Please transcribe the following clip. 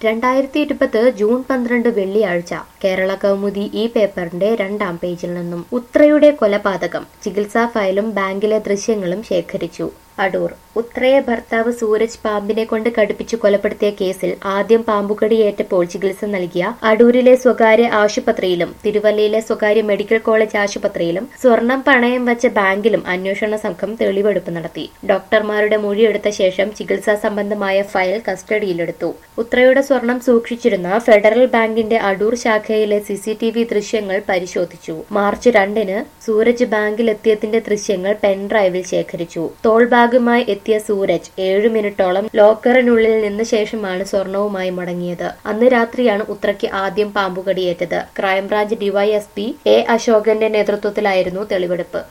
രണ്ടായിരത്തി ഇരുപത് ജൂൺ പന്ത്രണ്ട് വെള്ളിയാഴ്ച കേരള കൗമുദി ഈ പേപ്പറിന്റെ രണ്ടാം പേജിൽ നിന്നും ഉത്രയുടെ കൊലപാതകം ചികിത്സാ ഫയലും ബാങ്കിലെ ദൃശ്യങ്ങളും ശേഖരിച്ചു അടൂർ ഉത്രയെ ഭർത്താവ് സൂരജ് പാമ്പിനെ കൊണ്ട് കടുപ്പിച്ചു കൊലപ്പെടുത്തിയ കേസിൽ ആദ്യം പാമ്പുകടിയേറ്റപ്പോൾ ചികിത്സ നൽകിയ അടൂരിലെ സ്വകാര്യ ആശുപത്രിയിലും തിരുവല്ലയിലെ സ്വകാര്യ മെഡിക്കൽ കോളേജ് ആശുപത്രിയിലും സ്വർണം പണയം വച്ച ബാങ്കിലും അന്വേഷണ സംഘം തെളിവെടുപ്പ് നടത്തി ഡോക്ടർമാരുടെ മൊഴിയെടുത്ത ശേഷം ചികിത്സാ സംബന്ധമായ ഫയൽ കസ്റ്റഡിയിലെടുത്തു ഉത്രയുടെ സ്വർണം സൂക്ഷിച്ചിരുന്ന ഫെഡറൽ ബാങ്കിന്റെ അടൂർ ശാഖയിലെ സിസിടിവി ദൃശ്യങ്ങൾ പരിശോധിച്ചു മാർച്ച് രണ്ടിന് സൂരജ് ബാങ്കിലെത്തിയതിന്റെ ദൃശ്യങ്ങൾ പെൻഡ്രൈവിൽ ശേഖരിച്ചു തോൾ ബാഗുമായി എത്തിയ സൂരജ് ഏഴു മിനിറ്റോളം ലോക്കറിനുള്ളിൽ നിന്ന ശേഷമാണ് സ്വർണവുമായി മടങ്ങിയത് അന്ന് രാത്രിയാണ് ഉത്രയ്ക്ക് ആദ്യം പാമ്പുകടിയേറ്റത് ക്രൈംബ്രാഞ്ച് ഡിവൈഎസ്പി എ അശോകന്റെ നേതൃത്വത്തിലായിരുന്നു തെളിവെടുപ്പ്